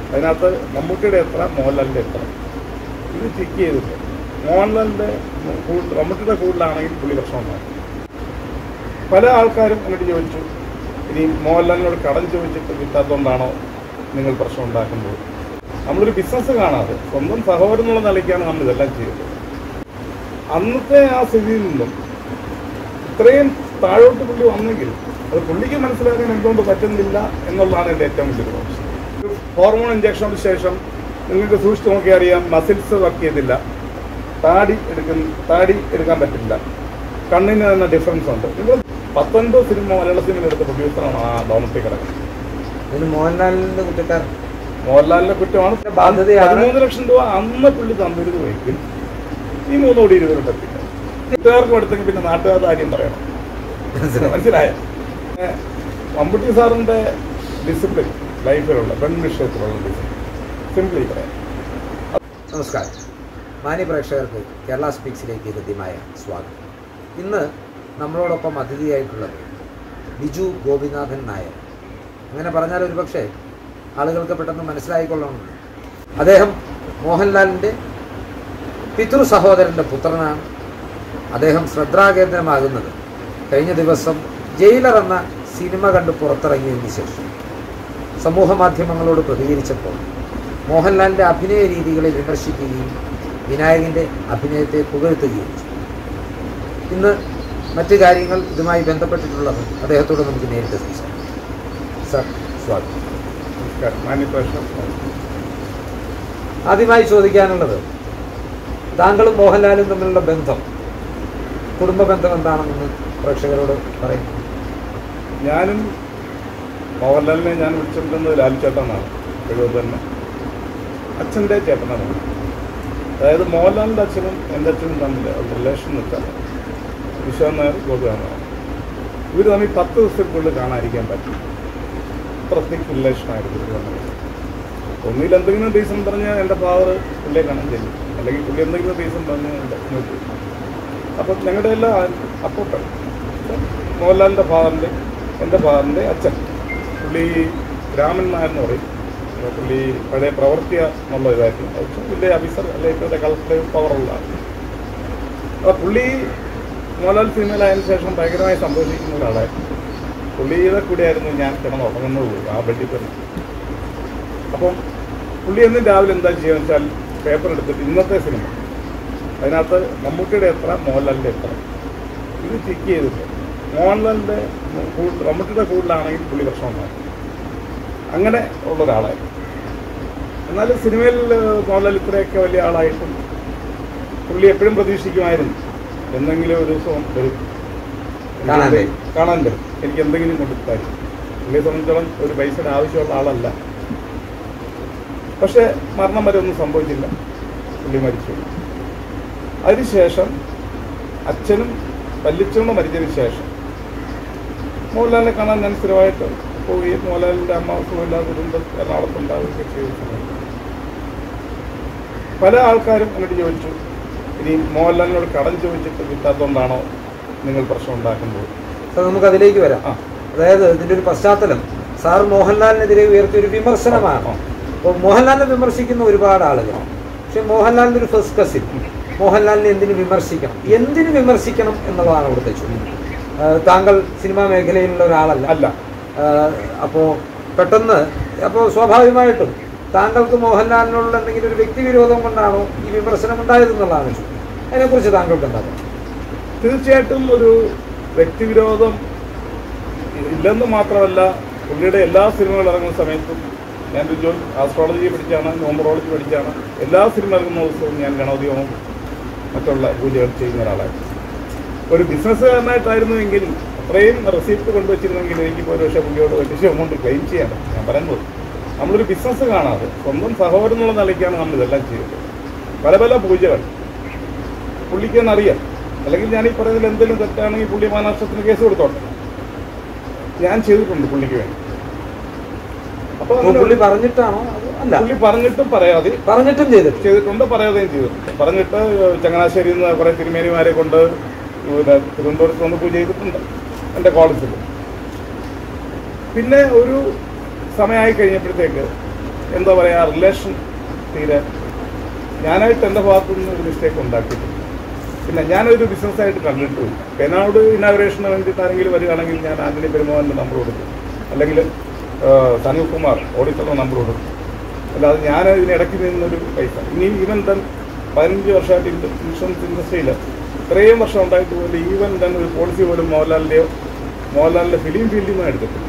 അതിനകത്ത് മമ്മൂട്ടിയുടെ എത്ര മോഹൻലാലിൻ്റെ എത്ര ഇത് ചെക്ക് ചെയ്തിട്ട് മോഹൻലാലിൻ്റെ കൂടുതൽ മമ്മൂട്ടിയുടെ കൂടുതലാണെങ്കിൽ പുള്ളി പ്രശ്നമുണ്ടാകും പല ആൾക്കാരും എന്നിട്ട് ചോദിച്ചു ഇനി മോഹൻലാലിനോട് കടം ചോദിച്ചിട്ട് കിട്ടാത്തതുകൊണ്ടാണോ നിങ്ങൾ പ്രശ്നം ഉണ്ടാക്കുന്നത് നമ്മളൊരു ബിസിനസ് കാണാതെ സ്വന്തം സഹോദരൻ എന്നുള്ള നിലയ്ക്കാണ് നമ്മൾ ഇതെല്ലാം ചെയ്തത് അന്നത്തെ ആ സ്ഥിതിയിൽ നിന്നും ഇത്രയും താഴോട്ട് പുള്ളി വന്നെങ്കിൽ അത് പുള്ളിക്ക് മനസ്സിലാക്കാൻ എന്തുകൊണ്ട് പറ്റുന്നില്ല എന്നുള്ളതാണ് എൻ്റെ ഏറ്റവും വലിയൊരു പ്രശ്നം ഒരു ഹോർമോൺ ഇഞ്ചക്ഷന് ശേഷം നിങ്ങൾക്ക് സൂക്ഷിച്ച് നോക്കിയാൽ അറിയാം മസിൽസ് വർക്ക് ചെയ്തില്ല താടി എടുക്കുന്ന താടി എടുക്കാൻ പറ്റില്ല കണ്ണിന് തന്നെ ഡിഫറൻസ് ഉണ്ട് നിങ്ങൾ പത്തൊൻപത് സിനിമ മലയാള സിനിമ എടുത്ത പ്രൊഡ്യൂസറാണ് ആ ഡോമത്തിൽ കിടക്കുന്നത് ഇതിന് മോഹൻലാലിന്റെ കുറ്റക്കാരൻ മോഹൻലാലിന്റെ കുറ്റമാണ് ബാധ്യതയാണ്. പതിമൂന്ന് ലക്ഷം രൂപ അന്ന് പുള്ളി തന്നിരുന്നുവെങ്കിൽ ഈ മൂന്ന് കോടി ഇരുപത് പറ്റില്ല വീട്ടുകാർക്കും എടുത്തെങ്കിൽ പിന്നെ നാട്ടുകാരുടെ കാര്യം പറയണം മനസ്സിലായോ ഏ, മമ്മൂട്ടി സാറിന്റെ ഡിസിപ്ലിൻ ലൈഫിലുള്ള പെൺ വിഷയത്തിലുള്ള ഡിസിപ്ലിൻ സിംപ്ലി പറയാം നമസ്കാരം മാന്യ പ്രേക്ഷകർക്ക് കേരള സ്പീക്സിലേക്ക് ഹൃദ്യമായ സ്വാഗതം ഇന്ന് നമ്മളോടൊപ്പം അതിഥിയായിട്ടുള്ളത് ബിജു ഗോപിനാഥൻ നായർ അങ്ങനെ പറഞ്ഞാൽ ഒരുപക്ഷെ ആളുകൾക്ക് പെട്ടെന്ന് മനസ്സിലായിക്കൊള്ളണമെന്ന് അദ്ദേഹം മോഹൻലാലിൻ്റെ പിതൃ സഹോദരൻ്റെ പുത്രനാണ് അദ്ദേഹം ശ്രദ്ധാകേന്ദ്രമാകുന്നത് കഴിഞ്ഞ ദിവസം ജയിലർ എന്ന സിനിമ കണ്ട് പുറത്തിറങ്ങിയതിന് ശേഷം സമൂഹ മാധ്യമങ്ങളോട് പ്രതികരിച്ചപ്പോൾ മോഹൻലാലിൻ്റെ അഭിനയ രീതികളെ വിമർശിക്കുകയും വിനായകൻ്റെ അഭിനയത്തെ പുകഴ്ത്തുകയും ചെയ്തു ഇന്ന് മറ്റു കാര്യങ്ങൾ ഇതുമായി ബന്ധപ്പെട്ടിട്ടുള്ളത് അദ്ദേഹത്തോട് നമുക്ക് നേരിട്ട് സംസാരിക്കാം സർ സ്വാഗതം നമസ്കാരം മാന്യപ്രശ്നം ആദ്യമായി ചോദിക്കാനുള്ളത് താങ്കളും മോഹൻലാലും തമ്മിലുള്ള ബന്ധം കുടുംബ ബന്ധം എന്താണെന്ന് പ്രേക്ഷകരോട് പറയും ഞാനും മോഹൻലാലിനെ ഞാൻ വിളിച്ചിട്ടുണ്ടെന്ന് ലാൽചേട്ടനാണ് എഴുപത് തന്നെ അച്ഛൻ്റെ ചേട്ടനാണ് അതായത് മോഹൻലാലിൻ്റെ അച്ഛനും എൻ്റെ അച്ഛനും തമ്മിൽ റിലേഷൻ വെച്ചാൽ വിശ്വൻ നായർ ഗോപിനാണ് ഇവർ തമ്മിൽ പത്ത് ദിവസത്തിനുള്ളിൽ കാണാതിരിക്കാൻ പറ്റും അത്ര തിക് റിലേഷനായിരുന്നു ഇവർ തമ്മിൽ ഒന്നിൽ എന്തെങ്കിലും റീസൺ പറഞ്ഞാൽ എൻ്റെ ഫാദർ പുള്ളിയെ കാണാൻ ചെല്ലും അല്ലെങ്കിൽ പുള്ളി എന്തെങ്കിലും റീസൺ പറഞ്ഞ് എൻ്റെ ഇങ്ങോട്ട് വരും. അപ്പം ഞങ്ങളുടെ എല്ലാം അപ്പോട്ടാണ് മോഹൻലാലിൻ്റെ ഫാദറിൻ്റെ എൻ്റെ ഫാദറിൻ്റെ അച്ഛൻ പുള്ളി രാമൻ നായർ എന്ന് പറയും അപ്പോൾ പുള്ളി പഴയ പ്രവർത്തിയ എന്നുള്ള ഇതായിരുന്നു പക്ഷേ വലിയ ഓഫീസർ അല്ലെങ്കിൽ ഇപ്പോഴത്തെ കളക്ടീവ് പവറുള്ള ആൾ. അപ്പോൾ പുള്ളി മോഹൻലാൽ സിനിമയിലായതിനു ശേഷം ഭയങ്കരമായി സന്തോഷിക്കുന്ന ഒരാളായിരുന്നു പുള്ളിയുടെ കൂടെയായിരുന്നു ഞാൻ കിടന്നുറങ്ങുന്നത് പോലും ആ ബെഡിൽ തന്നെ അപ്പം പുള്ളി എന്നും രാവിലെ എന്താ ചെയ്യുക വെച്ചാൽ പേപ്പർ എടുത്തിട്ട് ഇന്നത്തെ സിനിമ അതിനകത്ത് മമ്മൂട്ടിയുടെ എത്ര മോഹൻലാലിൻ്റെ എത്ര ഇത് ചെക്ക് ചെയ്തിട്ട് മോഹൻലാലിൻ്റെ കൂടുതൽ മമ്മൂട്ടിയുടെ കൂടുതലാണെങ്കിൽ പുള്ളി പ്രശ്നമുണ്ടാകും അങ്ങനെ ഉള്ള ഒരാളായിരുന്നു എന്നാലും സിനിമയിൽ മോഹൻലാൽ ഇത്രയൊക്കെ വലിയ ആളായിട്ടും പുള്ളി എപ്പോഴും പ്രതീക്ഷിക്കുമായിരുന്നു എന്തെങ്കിലും ഒരു ദിവസം വരും കാണാൻ വരും. കാണാൻ വരും എനിക്ക് എന്തെങ്കിലും കൊടുത്താൽ പുള്ളിയെ സംബന്ധിച്ചോളം ഒരു പൈസയുടെ ആവശ്യമുള്ള ആളല്ല പക്ഷേ മരണം വരെ ഒന്നും സംഭവിച്ചില്ല പുള്ളി മരിച്ചു അതിനുശേഷം അച്ഛനും വല്യച്ഛനും മരിച്ചതിന് ശേഷം മോഹൻലാലിനെ കാണാൻ ഞാൻ സ്ഥിരമായിട്ട് പോവുകയും മോഹൻലാലിൻ്റെ അമ്മ സുഖമില്ലാതെ കുടുംബം എറണാകുളത്തുണ്ടാവുകയൊക്കെ ചെയ്ത സമയത്ത് പല ആൾക്കാരും എന്നിട്ട് ചോദിച്ചു ഇനി മോഹൻലാലിനോട് കടം ചോദിച്ചിട്ട് കിട്ടാത്തതുകൊണ്ടാണോ നിങ്ങൾ പ്രശ്നം ഉണ്ടാക്കുന്നത് സർ നമുക്ക് അതിലേക്ക് വരാം ആ അതായത് ഇതിൻ്റെ ഒരു പശ്ചാത്തലം സാർ മോഹൻലാലിനെതിരെ ഉയർത്തിയ ഒരു വിമർശനമാണ് ആ. അപ്പോൾ മോഹൻലാലിനെ വിമർശിക്കുന്ന ഒരുപാട് ആളുകൾ പക്ഷെ മോഹൻലാലിൻ്റെ ഒരു ഫസ്റ്റ് കസിൻ മോഹൻലാലിനെ എന്തിനു വിമർശിക്കണം എന്തിനു വിമർശിക്കണം എന്നുള്ളതാണ് ഇവിടുത്തെ ചോദ്യം ആ, താങ്കൾ സിനിമാ മേഖലയിലുള്ള ഒരാളല്ല അല്ല അപ്പോൾ പെട്ടെന്ന് അപ്പോൾ സ്വാഭാവികമായിട്ടും താങ്കൾക്ക് മോഹൻലാലിനോടുള്ള എന്തെങ്കിലും ഒരു വ്യക്തിവിരോധം കൊണ്ടാണോ ഈ വിമർശനം ഉണ്ടായതെന്നുള്ളതാണ് ചോദ്യം അതിനെക്കുറിച്ച് താങ്കൾക്ക് എന്താ പറയുക തീർച്ചയായിട്ടും ഒരു വ്യക്തിവിരോധം ഇല്ലെന്ന് മാത്രമല്ല പുള്ളിയുടെ എല്ലാ സിനിമകൾ ഇറങ്ങുന്ന സമയത്തും ഞാൻ ഒരു ആസ്ട്രോളജി പഠിച്ചാണ് ന്യൂമറോളജി പഠിച്ചാണ് എല്ലാ സിനിമ ഇറങ്ങുന്ന ദിവസവും ഞാൻ ഗണപതിയോമം മറ്റുള്ള പൂജകൾ ചെയ്യുന്ന ഒരാളായിരുന്നു ഒരു ബിസിനസ്സുകാരനായിട്ടായിരുന്നുവെങ്കിൽ അത്രയും റെസിപ്റ്റ് കൊണ്ടുവച്ചിരുന്നെങ്കിൽ എനിക്ക് ഒരു പക്ഷേ പുള്ളിയോട് വലിയ എമൗണ്ട് ക്ലെയിം ചെയ്യാൻ ഞാൻ പറയുന്നത് നമ്മളൊരു ബിസിനസ് കാണാതെ സ്വന്തം സഹോദരൻ എന്നുള്ള നിലയ്ക്കാണ് നമ്മൾ ഇതെല്ലാം ചെയ്തത് പല പല പൂജകൾ പുള്ളിക്കെന്ന് അറിയാം അല്ലെങ്കിൽ ഞാൻ ഈ പറയുന്നതിൽ എന്തെങ്കിലും തെറ്റാണെങ്കിൽ പുള്ളി മാനാഷ്ടത്തിന് കേസ് കൊടുത്തോട്ടെ ഞാൻ ചെയ്തിട്ടുണ്ട് പുള്ളിക്ക് വേണ്ടി അപ്പോൾ അപ്പോൾ പുള്ളി പറഞ്ഞിട്ടാണോ അത് അല്ല പുള്ളി പറഞ്ഞിട്ടും പറയാതെ പറഞ്ഞിട്ടും ചെയ്തിട്ട് ചെയ്തിട്ടുണ്ട് പറയാതെയും ചെയ്തിട്ടുണ്ട് പറഞ്ഞിട്ട് ചങ്ങനാശ്ശേരിയിൽ നിന്ന് കുറേ തിരുമേനിമാരെ കൊണ്ട് പിന്നെ തിരുവനന്തപുരത്ത് വന്ന് പൂജ ചെയ്തിട്ടുണ്ട് എൻ്റെ കോളേജിൽ പിന്നെ ഒരു സമയമായി കഴിഞ്ഞപ്പോഴത്തേക്ക് എന്താ പറയുക റിലേഷൻ തീരെ ഞാനായിട്ട് എൻ്റെ ഭാഗത്തു നിന്ന് ഒരു മിസ്റ്റേക്ക് ഉണ്ടാക്കിയിട്ടില്ല പിന്നെ ഞാനൊരു ബിസിനസ്സായിട്ട് കണ്ടിട്ടുമില്ല പെനാട് ഇനാഗുറേഷന് വേണ്ടിയിട്ട് ആരെങ്കിലും വരികയാണെങ്കിൽ ഞാൻ ആന്റണി പെരുമാറിൻ്റെ നമ്പർ കൊടുക്കും അല്ലെങ്കിൽ സനിൽകുമാർ ഓഡിറ്ററുടെ നമ്പർ കൊടുക്കും അല്ലാതെ ഞാൻ ഇതിനിടയ്ക്ക് നിന്നൊരു പൈസ ഇനി ഈവൻ തൻ പതിനഞ്ച് വർഷമായിട്ട് ഇൻഡ- ഇൻഷുറൻസ് ഇൻഡസ്ട്രിയിൽ ഇത്രയും വർഷം ഉണ്ടായിട്ട് പോലും ഈവൻ തന്നെ ഒരു പോളിസി പോലും മോഹൻലാലിൻ്റെയോ മോഹൻലാലിൻ്റെ ഫിലിം ഫീൽഡിൽ നിന്ന് എടുത്തിട്ടില്ല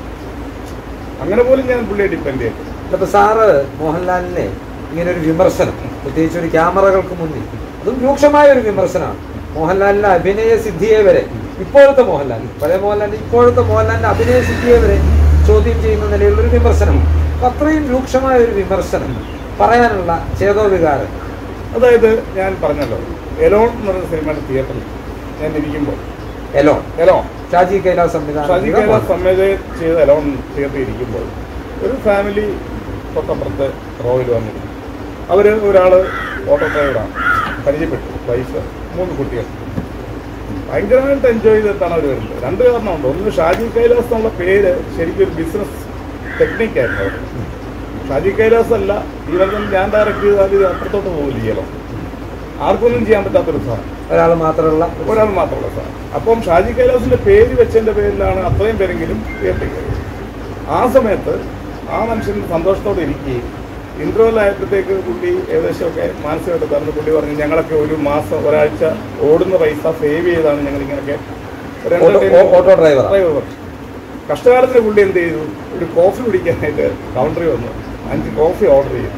അങ്ങനെ പോലും ഞാൻ പുള്ളിയെ ഡിപ്പെൻഡ് ചെയ്തു അപ്പൊ സാറ് മോഹൻലാലിനെ ഇങ്ങനെ ഒരു വിമർശനം പ്രത്യേകിച്ച് ഒരു ക്യാമറകൾക്ക് മുന്നിൽ അതും രൂക്ഷമായ ഒരു വിമർശനമാണ് മോഹൻലാലിന്റെ അഭിനയ സിദ്ധിയെ വരെ ഇപ്പോഴത്തെ മോഹൻലാൽ പഴയ മോഹൻലാലിന്റെ ഇപ്പോഴത്തെ മോഹൻലാലിന്റെ അഭിനയ സിദ്ധിയെ വരെ ചോദ്യം ചെയ്യുന്ന നിലയിലുള്ള ഒരു വിമർശനം അപ്പൊ അത്രയും രൂക്ഷമായ ഒരു വിമർശനം പറയാനുള്ള ചേതോവികാരം അതായത് ഞാൻ പറഞ്ഞല്ലോ എലോൺ എന്ന് പറയുന്ന സിനിമയുടെ തിയേറ്ററിൽ ഞാൻ ഇരിക്കുമ്പോൾ എലോൺ എലോൺ ഷാജി കൈലാസ് സംവിധാനം ഷാജി ചെയ്ത കൈലാസ് മോഹൻലാൽ. സംവിധാനം ചെയ്ത എലോൺ തിയേറ്ററിൽ ഇരിക്കുമ്പോൾ ഒരു ഫാമിലി തൊട്ടപ്പുറത്ത് റോയിൽ വന്നിരുന്നു അവർ ഒരാൾ ഓട്ടോ ഡ്രൈവറാണ് പരിചയപ്പെട്ടു വൈഫ് മൂന്ന് കുട്ടികൾ ഭയങ്കരമായിട്ട് എൻജോയ് ചെയ്തിട്ടാണ് അവർ വരുന്നത് രണ്ട് കാരണമുണ്ട് ഒന്ന് ഷാജി കൈലാസ് എന്നുള്ള പേര് ശരിക്കും ഒരു ബിസിനസ് ടെക്നിക്കായിരുന്നു അവർ ഷാജി കൈലാസ് അല്ല ഈ വരുന്ന ഞാൻ ഡയറക്റ്റ് ചെയ്താൽ ഇത് അപ്പുറത്തോട്ട് പോകില്ല ചെയ്യലോ ആർക്കൊന്നും ചെയ്യാൻ പറ്റാത്തൊരു സാധനം ഒരാൾ മാത്രമുള്ള ഒരാൾ മാത്രമുള്ള സാധനം അപ്പം ഷാജി കൈലാസിന്റെ പേര് വെച്ചതിന്റെ പേരിലാണ് അത്രയും പേരെങ്കിലും ഉയർത്തിക്കുന്നത് ആ സമയത്ത് ആ മനുഷ്യൻ സന്തോഷത്തോടെ ഇരിക്കുകയും ഇന്റർവെൽ ആയപ്പോഴത്തേക്ക് പുള്ളി ഏകദേശമൊക്കെ മാനസികമായിട്ട് തരുന്ന പുള്ളി പറഞ്ഞു ഞങ്ങളൊക്കെ ഒരു മാസം ഒരാഴ്ച ഓടുന്ന പൈസ സേവ് ചെയ്താണ് ഞങ്ങൾ ഇങ്ങനെയൊക്കെ ഒരു auto- entertainment- auto driver driver പറഞ്ഞു. കഷ്ടകാലത്തിന് പുള്ളി എന്ത് ചെയ്തു ഒരു കോഫി കുടിക്കാനായിട്ട് കൗണ്ടറിൽ വന്നു അഞ്ച് കോഫി ഓർഡർ ചെയ്തു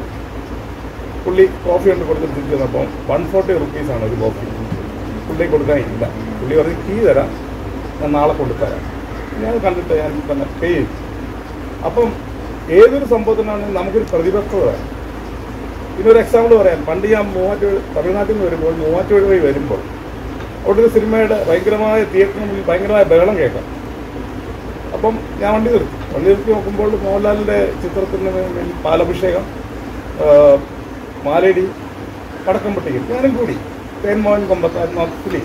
പുള്ളി കോഫി കൊണ്ട് കൊടുത്ത് തിരിച്ചു വന്നപ്പോൾ വൺ ഫോർട്ടി റുപ്പീസാണ് ഒരു കോഫി പുള്ളി കൊടുക്കാനില്ല പുള്ളി പറഞ്ഞ് കീ തരാം ഞാൻ നാളെ കൊടുത്തരാം ഞാൻ കണ്ടിട്ട് ഞാൻ തന്നെ പേ ചെയ്തു അപ്പം ഏതൊരു സംഭവത്തിനാണെങ്കിലും നമുക്കൊരു പ്രതിബദ്ധത വേണം ഇതിനൊരു എക്സാമ്പിൾ പറയാം പണ്ട് ഞാൻ മൂവാറ്റുപുഴ തമിഴ്നാട്ടിൽ നിന്ന് വരുമ്പോൾ മൂവാറ്റുപുഴ വഴി വരുമ്പോൾ അവിടെ ഒരു സിനിമയുടെ ഭയങ്കരമായ തിയേറ്ററിന് മുന്നിൽ ഭയങ്കരമായ ബഹളം കേൾക്കാം അപ്പം ഞാൻ വണ്ടി നിർത്തി വണ്ടി നിർത്തി നോക്കുമ്പോൾ മോഹൻലാലിൻ്റെ ചിത്രത്തിന് മുന്നിൽ പാലഭിഷേകം ആ, മാലേടി പടക്കം പൊട്ടിക്കും ഞാനും കൂടി തേൻമോഹൻ കൊമ്പത്താത്മാത്തിലി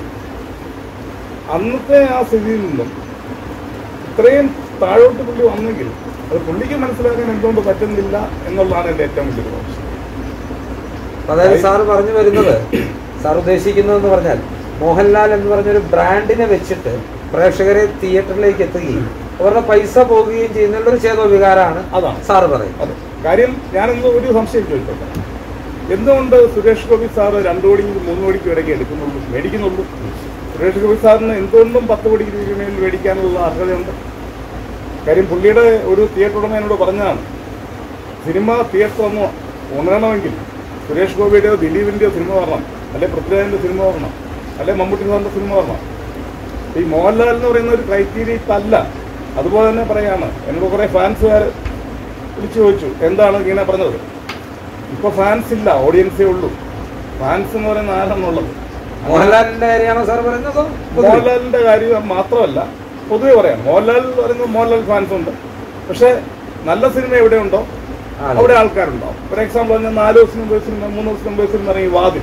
അന്നത്തെ ആ സ്ഥിതിയിൽ നിന്നും ഇത്രയും താഴോട്ട് പുള്ളി വന്നെങ്കിൽ അത് പുള്ളിക്ക് മനസ്സിലാക്കാൻ എന്തുകൊണ്ട് പറ്റുന്നില്ല എന്നുള്ളതാണ് എൻ്റെ ഏറ്റവും വലിയൊരു പ്രശ്നം അതായത് സാറ് പറഞ്ഞു വരുന്നത് സാർ ഉദ്ദേശിക്കുന്നതെന്ന് പറഞ്ഞാൽ മോഹൻലാൽ എന്ന് പറഞ്ഞൊരു ബ്രാൻഡിനെ വെച്ചിട്ട് പ്രേക്ഷകരെ തിയേറ്ററിലേക്ക് എത്തുകയും അവരുടെ പൈസ പോകുകയും ചെയ്യുന്നുള്ള ഒരു ചേതോ വികാരമാണ് അതാണ് സാറ് പറയുന്നത് അതെ കാര്യം ഞാനെന്തോ ഒരു സംശയം ചോദിച്ചോട്ടെ എന്തുകൊണ്ട് സുരേഷ് ഗോപി സാറ് രണ്ടു കോടിക്ക് മൂന്ന് കോടിക്ക് ഇടയ്ക്ക് എടുക്കുന്നുള്ളൂ മേടിക്കുന്നുള്ളൂ സുരേഷ് ഗോപി സാറിന് എന്തുകൊണ്ടും പത്ത് കോടിക്ക് രൂപ മേൽ മേടിക്കാനുള്ള അർഹതയുണ്ട് കാര്യം പുള്ളിയുടെ ഒരു തിയേറ്റർ ഉടമ എന്നോട് പറഞ്ഞതാണ് സിനിമ തിയേറ്റർ ഒന്ന് ഉണരണമെങ്കിൽ സുരേഷ് ഗോപിയുടെയോ ദിലീപിൻ്റെയോ സിനിമ വരണം അല്ലെ പൃഥ്വിരാജിൻ്റെ സിനിമ വരണം അല്ലെ മമ്മൂട്ടി സാറിൻ്റെ സിനിമ വരണം ഈ മോഹൻലാൽ എന്ന് പറയുന്ന ഒരു ക്രൈറ്റീരിയ ഇപ്പം അല്ല അതുപോലെ തന്നെ പറയാണ് എന്നോട് കുറേ ഫാൻസുകാർ വിളിച്ചു ചോദിച്ചു എന്താണ് ഇങ്ങനെ പറഞ്ഞത് ഇപ്പോൾ ഫാൻസ് ഇല്ല ഓഡിയൻസേ ഉള്ളൂ ഫാൻസ് എന്ന് പറയുന്ന ആരാന്നുള്ളത് മോഹൻലാലിന്റെ കാര്യമാണോ സാർ പറയുന്നത് അതോ പൊതുവെ? മോഹൻലാലിന്റെ കാര്യം മാത്രമല്ല പൊതുവെ പറയാം മോഹൻലാൽ എന്ന് പറയുന്നത് മോഹൻലാൽ ഫാൻസ് ഉണ്ട് പക്ഷേ നല്ല സിനിമ എവിടെയുണ്ടോ ആ, അവിടെ ആൾക്കാരുണ്ടാവും ഫോർ എക്സാമ്പിൾ പറഞ്ഞാൽ നാല് ദിവസം മുമ്പ് സിനിമ മൂന്ന് ദിവസം മുമ്പ് സിനിമ ഇറങ്ങി വാതിൽ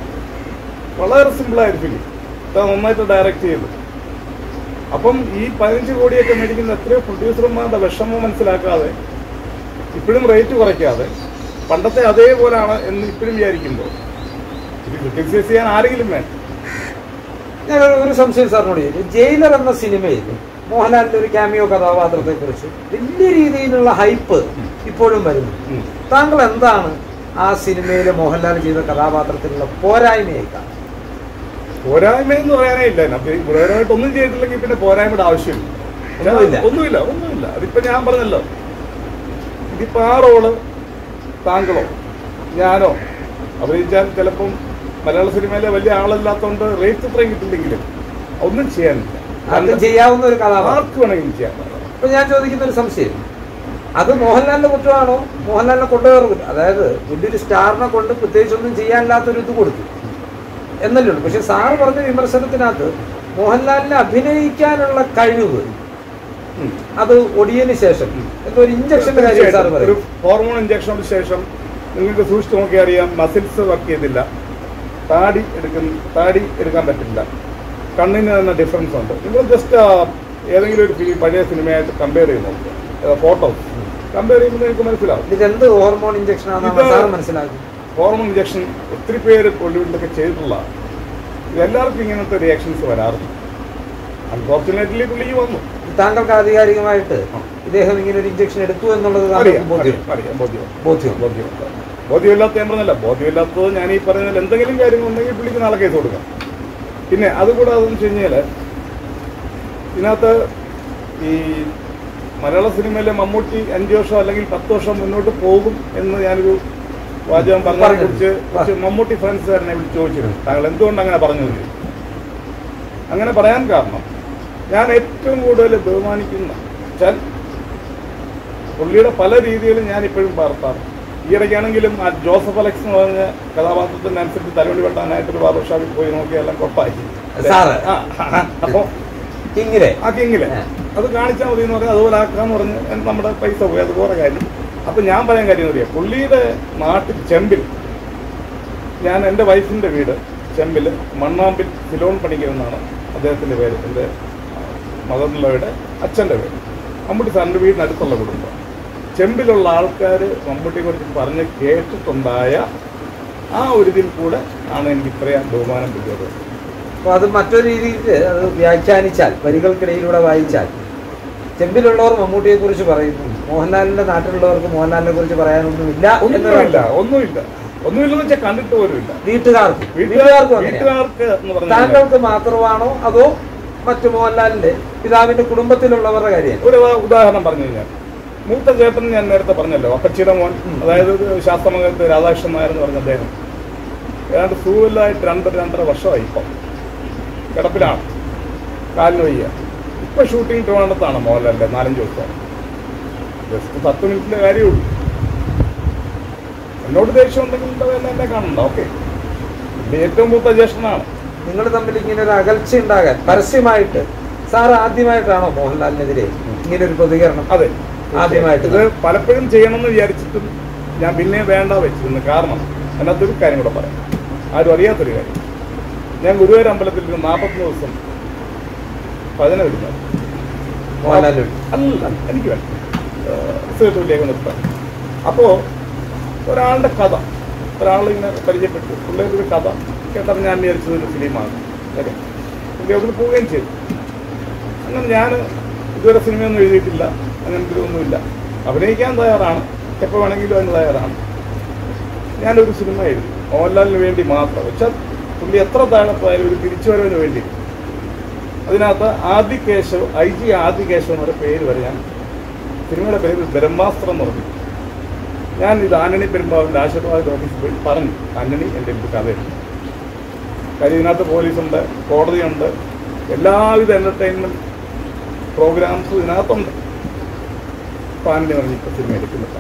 വളരെ സിമ്പിളായ ഫിലിം നന്നായിട്ട് ഡയറക്റ്റ് ചെയ്തു അപ്പം ഈ പതിനഞ്ച് കോടിയൊക്കെ മേടിക്കുന്ന എത്രയോ പ്രൊഡ്യൂസർമാരുടെ വിഷമം മനസ്സിലാക്കാതെ ഇപ്പോഴും റേറ്റ് കുറയ്ക്കാതെ പണ്ടത്തെ അതേപോലാണ് എന്ന് ഇപ്പോഴും വിചാരിക്കുമ്പോൾ ഇത് ക്രിട്ടിസൈസ് ചെയ്യാൻ ആരെങ്കിലും വേണം ഞാൻ ഒരു- ഒരു സംശയം സാറിനോട് ചോദിക്കും ജയിലർ എന്ന സിനിമയിൽ മോഹൻലാലിന്റെ ഒരു ക്യാമിയോ കഥാപാത്രത്തെ കുറിച്ച് വലിയ രീതിയിലുള്ള ഹൈപ്പ് ഇപ്പോഴും വരുന്നു ഉം. താങ്കൾ എന്താണ് ആ സിനിമയിൽ മോഹൻലാൽ ചെയ്ത കഥാപാത്രത്തിലുള്ള പോരായ്മയേക്കാൾ പോരായ്മ എന്ന് പറയാനേ ഇല്ല അപ്പൊ ഈ ഗുണകരമായിട്ട് ഒന്നും ചെയ്തിട്ടില്ലെങ്കിൽ പിന്നെ പോരായ്മയുടെ ആവശ്യമില്ല ഒന്നുമില്ല. ഒന്നുമില്ല ഒന്നുമില്ല അതിപ്പോ ഞാൻ പറഞ്ഞല്ലോ ഇതിപ്പോ ആ റോള് താങ്കളോ ഞാനോ അഭിനയിച്ചാൽ ചിലപ്പം മലയാള സിനിമയിലെ വലിയ ആളല്ലാത്തതുകൊണ്ട് റേറ്റ് ഇത്രയും കിട്ടില്ലെങ്കിലും ഒന്നും ചെയ്യാനില്ല ആർക്കും ചെയ്യാവുന്ന ഒരു കഥാപാത്രം ആർക്ക് വേണമെങ്കിലും ചെയ്യാൻ അപ്പൊ ഞാൻ ചോദിക്കുന്ന ഒരു സംശയം അത് മോഹൻലാലിന്റെ കുറ്റമാണോ മോഹൻലാലിനെ കൊണ്ടുകയറും കുറ്റം അതായത് വലിയൊരു സ്റ്റാറിനെ കൊണ്ട് പ്രത്യേകിച്ച് ഒന്നും ചെയ്യാനില്ലാത്തൊരു ഇത് കൊടുത്തു എന്നല്ലേ ഉള്ളൂ പക്ഷെ സാറ് പറഞ്ഞ വിമർശനത്തിനകത്ത് മോഹൻലാലിനെ അഭിനയിക്കാനുള്ള കഴിവ് ഉം. അത് ഒടിയന് ശേഷം എന്തോ ഒരു ഇഞ്ചക്ഷന്റെ കാര്യം സാർ തീർച്ചയായിട്ടും. ഒരു പറയും ഹോർമോൺ ഇഞ്ചക്ഷന് ശേഷം നിങ്ങൾക്ക് സൂക്ഷിച്ച് നോക്കിയാൽ അറിയാം മസിൽസ് വർക്ക് ചെയ്തില്ല താടി എടുക്കുന്ന താടി എടുക്കാൻ പറ്റില്ല കണ്ണിന് തന്നെ ഡിഫറൻസ് ഉണ്ട് നിങ്ങൾ ജസ്റ്റ് ഏതെങ്കിലും ഒരു ഫിലിം പഴയ സിനിമയായിട്ട് കമ്പയർ ചെയ്ത് നോക്കുക ഫോട്ടോ കമ്പയർ ചെയ്യുമ്പോൾ നിങ്ങൾക്ക് മനസ്സിലാവും ഇതെന്ത് ഹോർമോൺ ഇഞ്ചക്ഷൻ ആണെന്ന് ഇത് സാറ് മനസ്സിലാക്കി ഹോർമോൺ ഇഞ്ചക്ഷൻ ഒത്തിരി പേര് ബോളിവുഡിലൊക്കെ ചെയ്തിട്ടുള്ള എല്ലാവർക്കും ഇങ്ങനത്തെ റിയാക്ഷൻസ് വരാറുണ്ട് അൺഫോർച്ചുനേറ്റ്ലി പുള്ളിക്ക് വന്നു താങ്കൾക്ക് ആധികാരികമായിട്ട് ഇദ്ദേഹം ഇങ്ങനെ ഒരു ഇഞ്ചക്ഷൻ എടുത്തു എന്നുള്ളത് താങ്കൾക്ക് അറിയാം ബോധ്യം അറിയാം, അറിയാം ബോധ്യം ബോധ്യം ബോധ്യമുണ്ട് ബോധ്യമില്ലാത്ത ഞാൻ പറഞ്ഞല്ല ബോധ്യമില്ലാത്തത് ഞാൻ ഈ പറഞ്ഞതിൽ എന്തെങ്കിലും കാര്യങ്ങളുണ്ടെങ്കിൽ പുള്ളിക്ക് നാളെ കേസ് കൊടുക്കാം പിന്നെ അതുകൂടാതെ എന്ന് വെച്ച് കഴിഞ്ഞാൽ ഇതിനകത്ത് ഈ മലയാള സിനിമയിലെ മമ്മൂട്ടി അഞ്ച് വർഷം അല്ലെങ്കിൽ പത്ത് വർഷം മുന്നോട്ട് പോകും എന്ന് ഞാനൊരു വാചകം പറഞ്ഞതിനെ കുറിച്ച് കുറച്ച് മമ്മൂട്ടി ഫ്രണ്ട്സുകാരനെ വിളിച്ച് ചോദിച്ചിരുന്നു താങ്കൾ എന്തുകൊണ്ട് അങ്ങനെ പറഞ്ഞു എന്ന് ചോദിച്ചു. അങ്ങനെ പറയാൻ കാരണം ഞാൻ ഏറ്റവും കൂടുതൽ ബഹുമാനിക്കുന്ന വെച്ചാൽ പുള്ളിയുടെ പല രീതിയിലും ഞാൻ ഇപ്പോഴും പാർത്താറ് ഈയിടയ്ക്കാണെങ്കിലും ആ ജോസഫ് അലക്സ് എന്ന് പറഞ്ഞ കഥാപാത്രത്തിനനുസരിച്ച് തലവടി വെട്ടാനായിട്ട് ഒരു ബാർബർ ഷാപ്പിൽ പോയി നോക്കിയെല്ലാം കൊട്ടായി സാറ്? ആ, ആ, അപ്പൊ കിങ്ങിലെ ആ കിങ്ങിലെ ആ. അത് കാണിച്ചാൽ മതി എന്ന് പറഞ്ഞാൽ അതുപോലെ ആക്കാന്ന് പറഞ്ഞ് നമ്മുടെ പൈസ പോയി അത് വേറെ കാര്യം അപ്പൊ ഞാൻ പറയാൻ കാര്യം എന്ന് പറയാം പുള്ളിയുടെ നാട്ടിൽ ചെമ്പിൽ ഞാൻ എൻ്റെ വൈഫിൻ്റെ വീട് ചെമ്പിൽ മണ്ണാമ്പിൽ സിലോൺ പണിക്കരെന്നാണ് അദ്ദേഹത്തിൻ്റെ പേര് എൻ്റെ മദറിലുള്ളവരുടെ അച്ഛൻ്റെ പേര് മമ്മൂട്ടി സാറിൻ്റെ വീടിനടുത്തുള്ള കുടുംബം ചെമ്പിലുള്ള ആൾക്കാർ മമ്മൂട്ടിയെ കുറിച്ച് പറഞ്ഞ് കേട്ടിട്ടുണ്ടായ ആ ഒരു ഇതിൽ കൂടെ ആണ് എനിക്ക് ഇത്രയും ബഹുമാനം കിട്ടിയത് അപ്പൊ അത് മറ്റൊരു രീതിയിൽ അത് വ്യാഖ്യാനിച്ചാൽ വരികൾക്കിടയിലൂടെ വായിച്ചാൽ ചെമ്പിലുള്ളവർ മമ്മൂട്ടിയെ കുറിച്ച് പറയുന്നു മോഹൻലാലിന്റെ നാട്ടിലുള്ളവർക്ക് മോഹൻലാലിനെ കുറിച്ച് പറയാനൊന്നുമില്ല ഒന്നുമില്ല എന്നൊരർത്ഥം. ഒന്നുമില്ല ഒന്നുമില്ലെന്ന് വെച്ചാൽ കണ്ടിട്ട് പോലും ഇല്ല വീട്ടുകാർക്ക് വീട്ടുകാർ വീട്ടുകാർക്കും അങ്ങനെയാണ് വീട്ടുകാർക്ക് എന്ന് പറഞ്ഞാൽ താങ്കൾക്ക് മാത്രമാണോ അതോ മറ്റു മോഹൻലാലിന്റെ പിതാവിന്റെ കുടുംബത്തിലുള്ളവരുടെ കാര്യം ഒരു ഉദാഹരണം പറഞ്ഞു കഴിഞ്ഞാൽ മൂത്ത ചേട്ടൻ ഞാൻ നേരത്തെ പറഞ്ഞല്ലോ അപ്പച്ചിയുടെ മോൻ ഉം. അതായത് ശാസ്ത്രമംഗലത്ത് രാധാകൃഷ്ണൻ നായർ എന്ന് പറഞ്ഞ അദ്ദേഹം ഏതാണ്ട് സൂവിലായിട്ട് രണ്ട് രണ്ടര വർഷമായി ഇപ്പം കിടപ്പിലാണ് കാലിന് വയ്യ ഇപ്പൊ ഷൂട്ടിംഗ് ട്രിവാണ്ടത്താണ് മോഹൻലാലിന്റെ നാലഞ്ച് ദിവസം ജസ്റ്റ് പത്ത് മിനിറ്റിന്റെ കാര്യമുള്ളൂ എന്നോട് ദേഷ്യം ഉണ്ടെങ്കിൽ എന്തായാലും എന്നെ കാണണ്ട ഓക്കെ എന്റെ ഏറ്റവും മൂത്ത ജ്യേഷ്ഠനാണ് നിങ്ങൾ തമ്മിൽ ഇങ്ങനെ ഒരു അകൽച്ച ഉണ്ടാകാൻ പരസ്യമായിട്ട് സാർ ആദ്യമായിട്ടാണോ മോഹൻലാലിനെതിരെ ഇങ്ങനെ ഒരു പ്രതികരണം അതെ ആദ്യമായിട്ട് ഇത് പലപ്പോഴും ചെയ്യണമെന്ന് വിചാരിച്ചിട്ടും ഞാൻ പിന്നെ വേണ്ട വെച്ചിരുന്നു കാരണം അതിനകത്തൊരു കാര്യം കൂടെ പറയാം ആരും അറിയാത്തൊരു കാര്യം ഞാൻ ഗുരുവായൂർ അമ്പലത്തിൽ ഒരു നാൽപ്പത്തൊന്ന് ദിവസം ഭജന വരുന്നത് മോഹൻലാലിന് അല്ല എനിക്ക് വേണ്ട സുഹൃത്തുക്കളിലേക്ക് നിർത്താൻ അപ്പോൾ ഒരാളുടെ കഥ ഒരാളിങ്ങനെ പരിചയപ്പെട്ടു പുള്ളിയുടെ ഒരു കഥ കേട്ടപ്പോൾ ഞാൻ വിചാരിച്ചത് ഒരു ഫിലിമാണ് ഓക്കെ പുള്ളി അവിടെ പോവുകയും ചെയ്തു അങ്ങനെ ഞാൻ ഇതുവരെ സിനിമയൊന്നും എഴുതിയിട്ടില്ല അങ്ങനത്തെ ഒന്നുമില്ല അഭിനയിക്കാൻ തയ്യാറാണ് എപ്പോൾ വേണമെങ്കിലും അതിന് തയ്യാറാണ് ഞാനൊരു സിനിമ എഴുതി മോഹൻലാലിന് വേണ്ടി മാത്രം വെച്ചാൽ പുള്ളി എത്ര താഴത്തായാലും ഒരു തിരിച്ചുവരവിന് വേണ്ടി അതിനകത്ത് ആദി കേശവ് ഐ ജി ആദി കേശവ് എന്നൊരു പേര് വരെ ഞാൻ സിനിമയുടെ പേര് ബ്രഹ്മാസ്ത്രം എന്ന് പറഞ്ഞു ഞാൻ ഇത് ആന്റണി പെരുമ്പാവിൻ്റെ ആശീർവാദ ഓഫീസിൽ പോയി പറഞ്ഞു ആന്റണി എൻ്റെ അടുത്ത് കഥയുണ്ട് കാര്യം ഇതിനകത്ത് പോലീസുണ്ട് കോടതിയുണ്ട് എല്ലാവിധ എൻ്റർടൈൻമെൻറ്റ് പ്രോഗ്രാംസും ഇതിനകത്തുണ്ട് അപ്പോൾ ആന്റണി പറഞ്ഞു ഇപ്പോൾ സിനിമ എടുക്കുന്നില്ല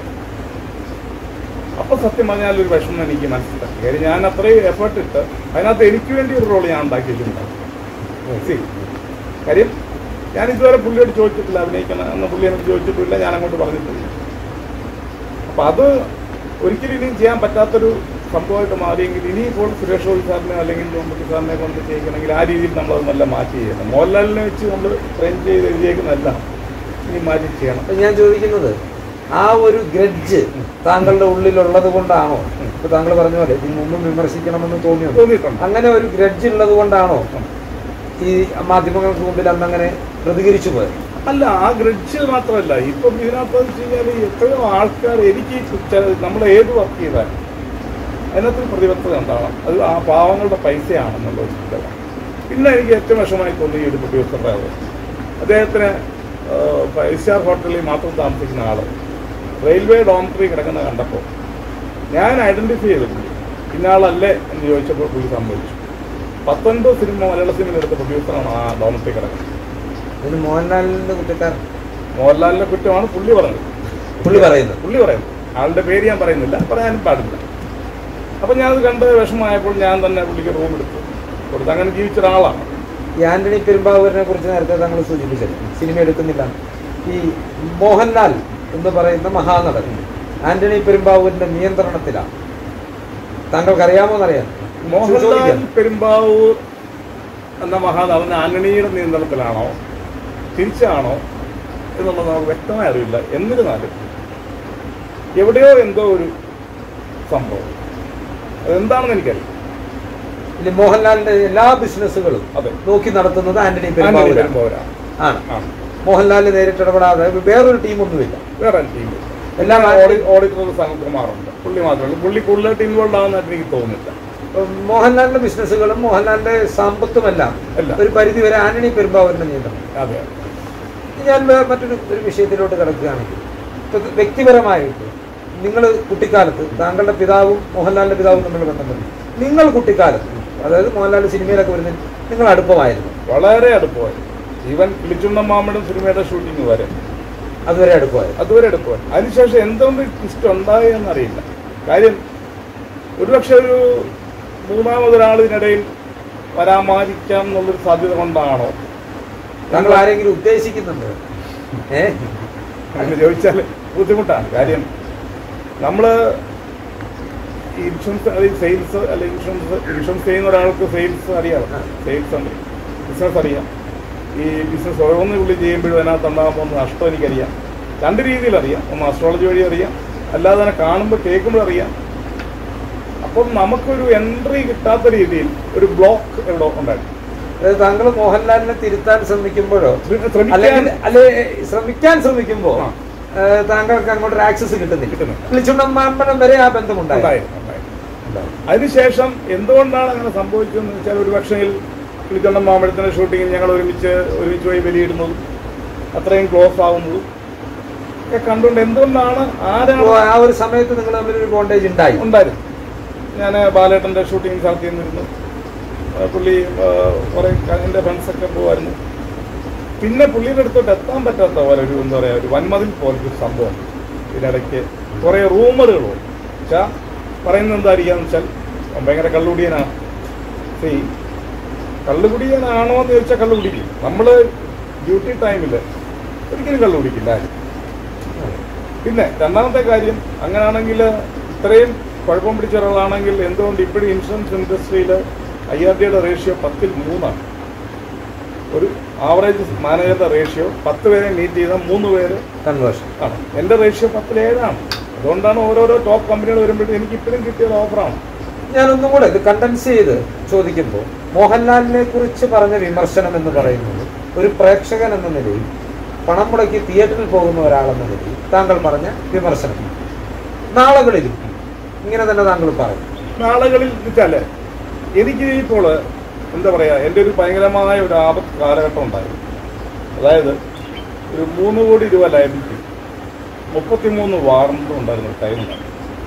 അപ്പോൾ സത്യം പറഞ്ഞാൽ ഒരു വിഷമം എനിക്ക് മനസ്സിലാക്കി കാര്യം ഞാൻ അത്രയും എഫേർട്ട് ഇട്ട് അതിനകത്ത് എനിക്ക് വേണ്ടി ഒരു റോൾ ഞാൻ ഉണ്ടാക്കി വെച്ചിട്ടുണ്ടാവും See, കാര്യം ഞാൻ ഇതുവരെ പുള്ളിയോട് ചോദിച്ചിട്ടില്ല അഭിനയിക്കണം എന്ന് പുള്ളി എന്നോട് ചോദിച്ചിട്ടില്ല ഞാൻ അങ്ങോട്ട് പറഞ്ഞിട്ടില്ല അപ്പം അത് ഒരിക്കലും ഇനിയും ചെയ്യാൻ പറ്റാത്തൊരു സംഭവമായിട്ട് മാറിയെങ്കിൽ ഇനിയിപ്പോൾ സുരേഷ് ഗോപി സാറിനെ അല്ലെങ്കിൽ മമ്മൂട്ടി സാറിനെ കൊണ്ട് ചെയ്യിക്കണമെങ്കിൽ ആ രീതിയിൽ നമ്മളത് നല്ല മാറ്റി ചെയ്യണം മോഹൻലാലിനെ വെച്ച് നമ്മൾ ട്രെയിൻ ചെയ്ത് എഴുതിയേക്കുന്നതല്ല ഇനി മാറ്റി ചെയ്യണം അപ്പൊ ഞാൻ ചോദിക്കുന്നത് ആ ഒരു ഗ്രഡ്ജ് താങ്കളുടെ ഉള്ളിലുള്ളത് കൊണ്ടാണോ ഇപ്പൊ താങ്കൾ പറഞ്ഞ പോലെ ഇതിന് മുമ്പും വിമർശിക്കണമെന്ന് തോന്നിയത് തോന്നിയിട്ടുണ്ട് അങ്ങനെ ഒരു ഗ്രഡ്ജ് ഉള്ളത് കൊണ്ടാണോ ഈ മാധ്യമങ്ങൾക്ക് മുമ്പിൽ അന്ന് അങ്ങനെ പ്രതികരിച്ചു പോയത് അല്ല ആ ഗ്രഡ്ജ് മാത്രമല്ല ഇപ്പം ഇതിനകത്ത് വെച്ച് കഴിഞ്ഞാൽ എത്രയോ ആൾക്കാർ എനിക്ക് ചെ- നമ്മൾ ഏത് വർക്ക് ചെയ്താലും അതിനകത്ത് പ്രതിബദ്ധത ഉണ്ടാവണം അത് ആ പാവങ്ങളുടെ പൈസയാണെന്നുള്ള ഒരു ചിന്തയാണ് പിന്നെ എനിക്ക് ഏറ്റവും വിഷമായി തോന്നി ഈ ഒരു പ്രൊഡ്യൂസറുടെ അത് അദ്ദേഹത്തിന് ഫൈവ് സ്റ്റാർ ഹോട്ടലിൽ മാത്രം താമസിക്കുന്ന ആൾ റെയിൽവേ ഡോമട്രി കിടക്കുന്ന കണ്ടപ്പോൾ ഞാൻ ഐഡൻറ്റിഫൈ ചെയ്തു പുള്ളി ഇന്നാളല്ലേ എന്ന് ചോദിച്ചപ്പോൾ പുള്ളി സംഭവിച്ചു പത്തൊൻപത് സിനിമ മലയാള സിനിമയിൽ എടുത്ത പ്രൊഡ്യൂസറാണ് ആ ഡോമട്രി കിടക്കുന്നത് അതിന് മോഹൻലാലിന്റെ കുറ്റക്കാരൻ മോഹൻലാലിന്റെ കുറ്റമാണ് പുള്ളി പറഞ്ഞത് പുള്ളി പറയുന്നത് പുള്ളി പറയുന്നത് ആളുടെ പേര് ഞാൻ പറയുന്നില്ല പറയാനും പാടില്ല അപ്പം ഞാനത് കണ്ട് വിഷമമായപ്പോൾ ഞാൻ തന്നെ പുള്ളിക്ക് റൂം എടുത്തു കൊടുത്ത് അങ്ങനെ ജീവിച്ച ഒരാളാണ് ഈ ആന്റണി പെരുമ്പാവൂരിനെ കുറിച്ച് നേരത്തെ താങ്കൾ സൂചിപ്പിച്ചത് സിനിമ എടുക്കുന്നില്ല ഈ മോഹൻലാൽ എന്ന് പറയുന്ന മഹാനടൻ ആന്റണി പെരുമ്പാവൂരിന്റെ നിയന്ത്രണത്തിലാണ് താങ്കൾക്ക് അറിയാമോ എന്നറിയാം മോഹൻലാൽ ചോദിക്കാം. പെരുമ്പാവൂർ എന്ന മഹാനടൻ ആന്റണിയുടെ നിയന്ത്രണത്തിലാണോ തിരിച്ചാണോ എന്നുള്ളത് നമുക്ക് വ്യക്തമായി അറിയില്ല എന്നിരുന്നാലും എവിടെയോ എന്തോ ഒരു സംഭവം അതെന്താണെന്ന് എനിക്കറിയാം ഇല്ല മോഹൻലാലിന്റെ എല്ലാ ബിസിനസ്സുകളും അതെ നോക്കി നടത്തുന്നത് ആന്റണി ആന്റണി പെരുമ്പാവൂരാണ് പെരുമ്പാവൂരാണ്. ആണ് ആ മോഹൻലാലിന് നേരിട്ടിടപെടാതെ വേറൊരു ടീമൊന്നുമില്ല വേറെ ടീം എല്ലാം ഓഡിറ്റർ സനൽകുമാറുണ്ട് പുള്ളി മാത്രമല്ല പുള്ളി കൂടുതലായിട്ട് ഇൻവോൾവ് ആവുന്നതായിട്ട് എനിക്ക് തോന്നുന്നില്ല ഉം, മോഹൻലാലിന്റെ ബിസിനസ്സുകളും മോഹൻലാലിന്റെ സമ്പത്തുമെല്ലാം എല്ലാം. ഒരു പരിധി വരെ ആന്റണി പെരുമ്പാവൂരിന്റെ നിയന്ത്രണം അതെ ഞാൻ വേ- മറ്റൊരു ഒരു വിഷയത്തിലോട്ട് കിടക്കുകയാണെങ്കിൽ ഇപ്പൊ വ്യക്തിപരമായിട്ട് നിങ്ങൾ കുട്ടിക്കാലത്ത് താങ്കളുടെ പിതാവും മോഹൻലാലിന്റെ പിതാവും തമ്മിൽ ബന്ധമുണ്ട് നിങ്ങൾ കുട്ടിക്കാലത്ത് അതായത് മോഹൻലാൽ സിനിമയിലൊക്കെ വരുന്ന നിങ്ങൾ അടുപ്പമായിരുന്നു വളരെ അടുപ്പമായി ഈവൻ കിളിച്ചുണ്ട മാമനും സിനിമയുടെ ഷൂട്ടിംഗ് വരെ അതുവരെ അടുപ്പമായിരുന്നു അതുവരെ എടുക്കുവാൻ അതിനുശേഷം എന്തുകൊണ്ട് ട്വിസ്റ്റ് ഉണ്ടായി എന്നറിയില്ല കാര്യം ഒരുപക്ഷെ ഒരു മൂന്നാമതൊരാൾ ഇതിനിടയിൽ വരാമായിരിക്കാം എന്നുള്ളൊരു സാധ്യത കൊണ്ടാണോ താങ്കൾ ആരെങ്കിലും ഉദ്ദേശിക്കുന്നുണ്ട് ഏ അങ്ങനെ ചോദിച്ചാൽ ബുദ്ധിമുട്ടാണ് കാര്യം നമ്മൾ ഈ ഇൻഷുറൻസ് അല്ലെങ്കിൽ സെയിൽസ് അല്ലെങ്കിൽ ഇൻഷുറൻസ് ഇൻഷുറൻസ് ചെയ്യുന്ന ഒരാൾക്ക് സെയിൽസ് അറിയാം ആ. സെയിൽസ് ഉണ്ട് ബിസിനസ് അറിയാം ഈ ബിസിനസ് ഓരോന്ന് പുള്ളി ചെയ്യുമ്പോഴും അതിനകത്ത് ഉണ്ടാകാൻ പോകുന്ന നഷ്ടം എനിക്കറിയാം രണ്ട് രീതിയിൽ അറിയാം ഒന്ന് അസ്ട്രോളജി വഴി അറിയാം അല്ലാതെ തന്നെ കാണുമ്പോൾ കേൾക്കുമ്പോൾ അറിയാം അപ്പം നമുക്കൊരു എൻട്രി കിട്ടാത്ത രീതിയിൽ ഒരു ബ്ലോക്ക് എവിടെ ഉണ്ടായിരുന്നു അതായത് താങ്കൾ മോഹൻലാലിനെ തിരുത്താൻ ശ്രമിക്കുമ്പോഴോ ശ്രമിക്കാൻ അല്ലെങ്കിൽ അല്ലെ ശ്രമിക്കാൻ ശ്രമിക്കുമ്പോ ആ. ഏ, താങ്കൾക്ക് അങ്ങോട്ട് ഒരു ആക്സസ് കിട്ടുന്നില്ല കിട്ടുന്നില്ല. വിളിച്ചുണ്ടമ്മാമ്പനം വരെ ആ ബന്ധമുണ്ടായിരുന്നു ഉണ്ടായിരുന്നു ഉണ്ടായിരുന്നു അതിനുശേഷം എന്തുകൊണ്ടാണ് അങ്ങനെ സംഭവിച്ചതെന്ന് വെച്ചാൽ ഒരു പക്ഷേ കിളിക്കണ്ണം മാമ്പഴത്തിൻ്റെ ഷൂട്ടിങ്ങിൽ ഞങ്ങൾ ഒരുമിച്ച് ഒരുമിച്ച് പോയി ബലിയിടുന്നതും അത്രയും ക്ലോസ് ആവുന്നതും ഒക്കെ കണ്ടുകൊണ്ട് എന്തുകൊണ്ടാണ് ആരാണ് അപ്പോ ആ ഒരു സമയത്ത് നിങ്ങൾ തമ്മിൽ ഒരു ബോണ്ടേജ് ഉണ്ടായി ഉണ്ടായിരുന്നു ഞാൻ ബാലേട്ടൻ്റെ ഷൂട്ടിംഗ് സ്ഥലത്ത് നിന്നിരുന്നു ആ, പുള്ളി ആ, കുറേ എൻ്റെ ഫ്രണ്ട്സൊക്കെ പോകുമായിരുന്നു പിന്നെ പുള്ളിയുടെ അടുത്തോട്ട് എത്താൻ പറ്റാത്ത പോലെ ഒരു എന്താ പറയുക ഒരു വൻമതിൽ പോലത്തെ ഒരു സംഭവം ഇതിനിടയ്ക്ക് കുറേ റൂമറുകൾ വന്നു വെച്ചാൽ പറയുന്നത് എന്തായിരിക്കാന്ന് വെച്ചാൽ അവൻ ഭയങ്കര കള്ളുകുടിയനാണ് സീ കള്ളുകുടിയനാണോ എന്ന് ചോദിച്ചാൽ കള്ളു കുടിക്കും നമ്മൾ ഡ്യൂട്ടി ടൈമിൽ ഒരിക്കലും കള്ളു കുടിക്കില്ല ആരും പിന്നെ രണ്ടാമത്തെ കാര്യം അങ്ങനെയാണെങ്കിൽ ഇത്രയും കുഴപ്പം പിടിച്ച ഒരാളാണെങ്കിൽ എന്തുകൊണ്ട് ഇപ്പോഴും ഇൻഷുറൻസ് ഇൻഡസ്ട്രിയിൽ ഐ ആർ ഡിയുടെ റേഷ്യോ പത്തിൽ മൂന്നാണ് ഒരു ആവറേജ് മാനേജറുടെ റേഷ്യോ പത്ത് പേരെ മീറ്റ് ചെയ്ത മൂന്ന് പേര് കൺവേർഷൻ ആണ് എൻ്റെ റേഷ്യോ പത്തിൽ ഏഴാണ് അതുകൊണ്ടാണ് ഓരോരോ ടോപ്പ് കമ്പനികൾ വരുമ്പോഴും എനിക്ക് ഇപ്പോഴും കിട്ടിയ ഓഫറാണ് ഞാനൊന്നും കൂടെ ഇത് കണ്ടൻസ് ചെയ്ത് ചോദിക്കുമ്പോൾ മോഹൻലാലിനെ കുറിച്ച് പറഞ്ഞ വിമർശനം എന്ന് പറയുന്നത് ഒരു പ്രേക്ഷകൻ എന്ന നിലയിൽ പണം മുടക്കി തിയേറ്ററിൽ പോകുന്ന ഒരാളെന്ന നിലയിൽ താങ്കൾ പറഞ്ഞ വിമർശനം നാളുകളിലും ഇങ്ങനെ തന്നെ താങ്കൾ പറയും നാളുകളിൽ വെച്ചാൽ എനിക്ക് ഇപ്പോൾ എന്താ പറയുക എൻ്റെ ഒരു ഭയങ്കരമായ ഒരു ആപത്ത് കാലഘട്ടം ഉണ്ടായിരുന്നു അതായത് ഒരു മൂന്ന് കോടി രൂപ ലയബിലിറ്റി മുപ്പത്തിമൂന്ന് വാറണ്ടും ഉണ്ടായിരുന്ന ഒരു ടൈം ഉണ്ടായിരുന്നു